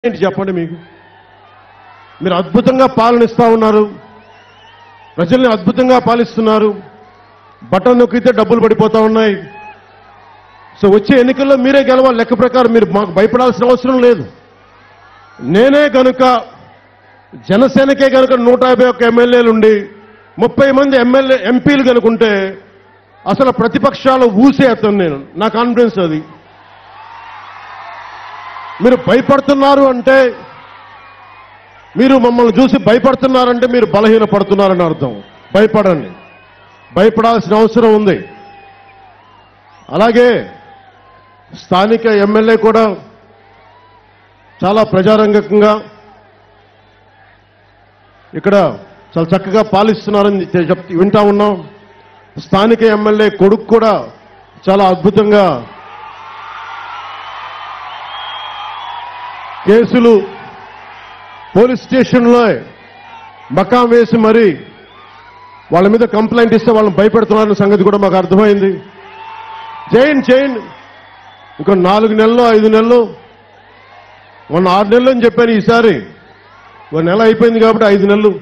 ఏంటి చెప్పండి మీకు మీరు అద్భుతంగా పాలనిస్తా ఉన్నారు ప్రజల్ని అద్భుతంగా పాలిస్తున్నారు బటన్ నొక్కితే డబ్బులు పడిపోతా ఉన్నాయి సో వచ్చే ఎన్నికల్లో మీరే గెలవాలి లెక్క ప్రకారం మీరు మాకు భయపడాల్సిన అవసరం లేదు నేనే కనుక జనసేనకే కనుక నూట యాభై ఒక్క ఎమ్మెల్యేలు ఉండి ముప్పై మంది ఎమ్మెల్యే ఎంపీలు కనుకుంటే అసలు ప్రతిపక్షాలు ఊసేస్తాను నేను నా కాన్ఫిడెన్స్ అది మీరు భయపడుతున్నారు అంటే మీరు మమ్మల్ని చూసి భయపడుతున్నారంటే మీరు బలహీన పడుతున్నారని అర్థం భయపడండి భయపడాల్సిన అవసరం ఉంది అలాగే స్థానిక ఎమ్మెల్యే కూడా చాలా ప్రజారంగకంగా ఇక్కడ చాలా చక్కగా పాలిస్తున్నారని చెప్ వింటా ఉన్నాం స్థానిక ఎమ్మెల్యే కొడుకు కూడా చాలా అద్భుతంగా కేసులు పోలీస్ స్టేషన్లో మకాం వేసి మరి వాళ్ళ మీద కంప్లైంట్ ఇస్తే వాళ్ళని భయపెడుతున్నారన్న సంగతి కూడా మాకు అర్థమైంది చేయండి చేయండి ఇంకో నాలుగు నెలలు ఐదు నెలలు మొన్న ఆరు నెలలు అని చెప్పాను ఈసారి ఒక నెల అయిపోయింది కాబట్టి ఐదు నెలలు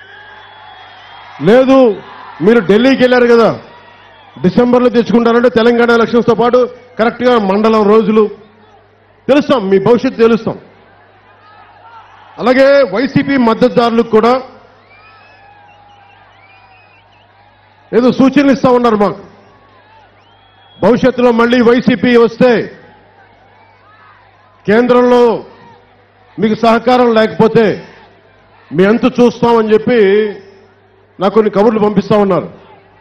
లేదు మీరు ఢిల్లీకి వెళ్ళారు కదా డిసెంబర్లో తెచ్చుకుంటారంటే తెలంగాణ ఎలక్షన్స్తో పాటు కరెక్ట్గా మండలం రోజులు తెలుస్తాం మీ భవిష్యత్తు తెలుస్తాం అలాగే వైసీపీ మద్దతుదారులకు కూడా ఏదో సూచనలు ఇస్తా ఉన్నారు మాకు భవిష్యత్తులో మళ్ళీ వైసీపీ వస్తే కేంద్రంలో మీకు సహకారం లేకపోతే మీ ఎంత చూస్తామని చెప్పి నాకు కొన్ని కబుర్లు పంపిస్తా ఉన్నారు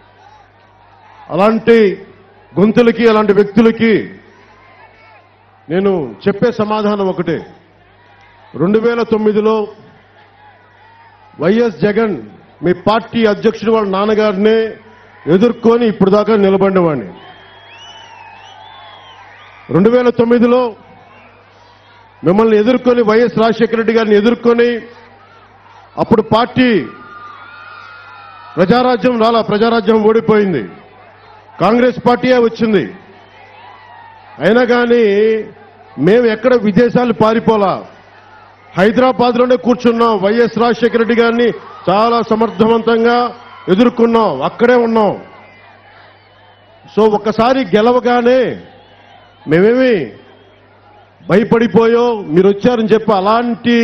అలాంటి గొంతులకి అలాంటి వ్యక్తులకి నేను చెప్పే సమాధానం ఒకటే రెండు వేల తొమ్మిదిలో వైఎస్ జగన్ మీ పార్టీ అధ్యక్షుడు వాళ్ళ నాన్నగారిని ఎదుర్కొని ఇప్పుడు దాకా నిలబడినవాడిని రెండు వేల తొమ్మిదిలో మిమ్మల్ని ఎదుర్కొని వైఎస్ రాజశేఖర రెడ్డి గారిని ఎదుర్కొని అప్పుడు పార్టీ ప్రజారాజ్యం రాలా ప్రజారాజ్యం ఓడిపోయింది కాంగ్రెస్ పార్టీయే వచ్చింది అయినా కానీ మేము ఎక్కడ విదేశాలు పారిపోలా హైదరాబాద్లోనే కూర్చున్నాం వైఎస్ రాజశేఖర రెడ్డి గారిని చాలా సమర్థవంతంగా ఎదుర్కొన్నాం అక్కడే ఉన్నాం సో ఒక్కసారి గెలవగానే మేమేమి భయపడిపోయో మీరు వచ్చారని చెప్పి అలాంటి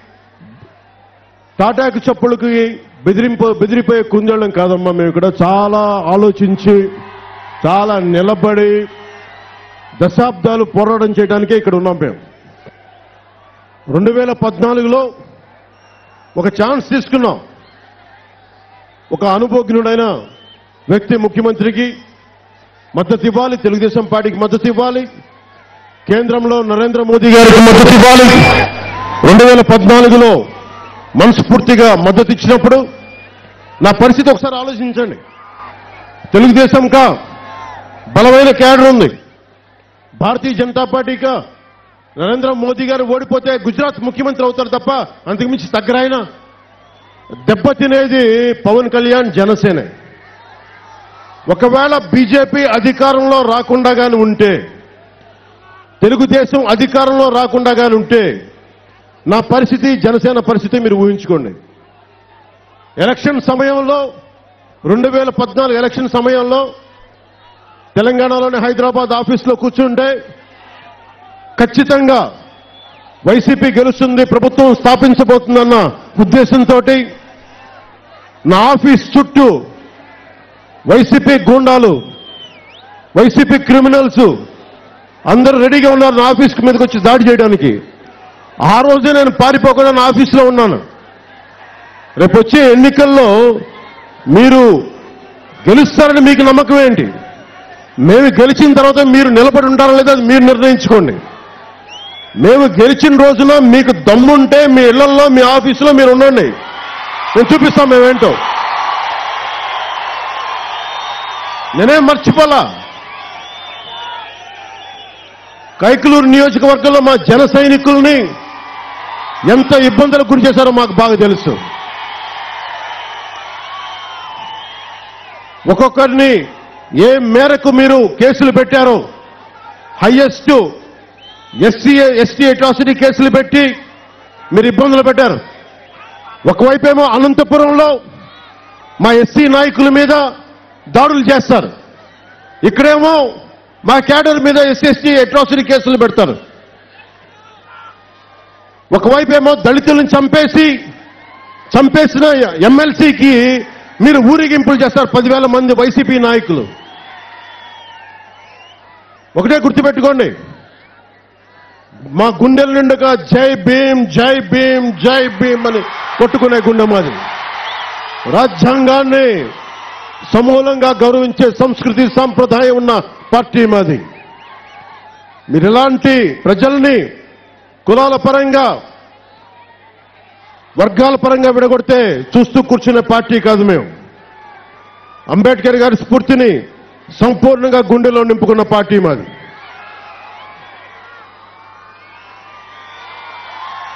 తాటాకు చప్పులకి బెదిరింపో బెదిరిపోయే కుందేళ్ళం కాదమ్మా మేము ఇక్కడ చాలా ఆలోచించి చాలా నిలబడి దశాబ్దాలు పోరాటం చేయడానికే ఇక్కడ ఉన్నాం మేము రెండు వేల పద్నాలుగులో ఒక ఛాన్స్ తీసుకున్నాం ఒక అనుభవజ్ఞుడైన వ్యక్తి ముఖ్యమంత్రికి మద్దతు ఇవ్వాలి తెలుగుదేశం పార్టీకి మద్దతు ఇవ్వాలి కేంద్రంలో నరేంద్ర మోదీ గారికి మద్దతు ఇవ్వాలి రెండు వేల పద్నాలుగులో మనస్ఫూర్తిగా మద్దతు ఇచ్చినప్పుడు నా పరిస్థితి ఒకసారి ఆలోచించండి తెలుగుదేశం కా బలమైన క్యాడర్ ఉంది భారతీయ జనతా పార్టీకా నరేంద్ర మోదీ గారు ఓడిపోతే గుజరాత్ ముఖ్యమంత్రి అవుతారు తప్ప అంతకుమించి తగ్గరాయన దెబ్బతినేది పవన్ కళ్యాణ్ జనసేన ఒకవేళ బీజేపీ అధికారంలో రాకుండా గాని ఉంటే తెలుగుదేశం అధికారంలో రాకుండా గాని ఉంటే నా పరిస్థితి జనసేన పరిస్థితి మీరు ఊహించుకోండి ఎలక్షన్ సమయంలో రెండు వేల పద్నాలుగు ఎలక్షన్ సమయంలో తెలంగాణలోని హైదరాబాద్ ఆఫీసులో కూర్చుంటే ఖచ్చితంగా వైసీపీ గెలుస్తుంది ప్రభుత్వం స్థాపించబోతుందన్న ఉద్దేశంతో నా ఆఫీస్ చుట్టూ వైసీపీ గూండాలు వైసీపీ క్రిమినల్స్ అందరూ రెడీగా ఉన్నారు నా ఆఫీస్ మీదకి వచ్చి దాడి చేయడానికి ఆ రోజే నేను పారిపోకుండా నా ఆఫీసులో ఉన్నాను రేపు వచ్చే ఎన్నికల్లో మీరు గెలుస్తారని మీకు నమ్మకం ఏంటి మేము గెలిచిన తర్వాత మీరు నిలబడి ఉంటారా లేదా అది మీరు నిర్ణయించుకోండి మేము గెలిచిన రోజున మీకు దమ్ముంటే మీ ఇళ్లలో మీ ఆఫీసులో మీరు ఉండండి నేను చూపిస్తాం మేమేంటో నేనేం మర్చిపోలా కైకలూరు నియోజకవర్గంలో మా జన సైనికుల్ని ఎంత ఇబ్బందులకు గురి చేశారో మాకు బాగా తెలుసు ఒక్కొక్కరిని ఏ మేరకు మీరు కేసులు పెట్టారో హైయెస్ట్ ఎస్సీ ఎస్టీ అట్రాసిటీ కేసులు పెట్టి మీరు ఇబ్బందులు పెట్టారు ఒకవైపేమో అనంతపురంలో మా ఎస్సీ నాయకుల మీద దాడులు చేస్తారు ఇక్కడేమో మా క్యాడర్ మీద ఎస్సీ అట్రాసిటీ కేసులు పెడతారు ఒకవైపేమో దళితులను చంపేసి చంపేసిన ఎమ్మెల్సీకి మీరు ఊరేగింపులు చేస్తారు పదివేల మంది వైసీపీ నాయకులు ఒకటే గుర్తుపెట్టుకోండి మా గుండెల నిండుగా జై భీమ్ జై భీమ్ జై భీమ్ అని కొట్టుకునే గుండె మాది రాజ్యాంగాన్ని సమూలంగా గౌరవించే సంస్కృతి సాంప్రదాయం ఉన్న పార్టీ మాది మీరు ఇలాంటి ప్రజల్ని కులాల పరంగా వర్గాల పరంగా విడగొడితే చూస్తూ కూర్చునే పార్టీ కాదు మేము అంబేద్కర్ గారి స్ఫూర్తిని సంపూర్ణంగా గుండెలో నింపుకున్న పార్టీ మాది